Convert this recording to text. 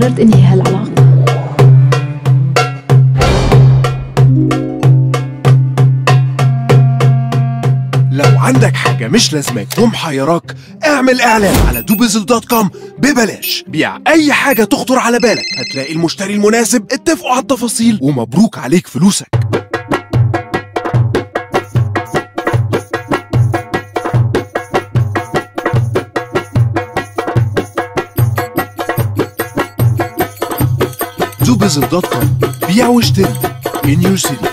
قررت انهي هالعلاقة لو عندك حاجة مش لازماك ومحيراك اعمل اعلان على دوبيزل دوت كوم ببلاش بيع اي حاجة تخطر على بالك هتلاقي المشتري المناسب اتفقوا على التفاصيل ومبروك عليك فلوسك دوبيزل دوت كوم بيع واشتري in your city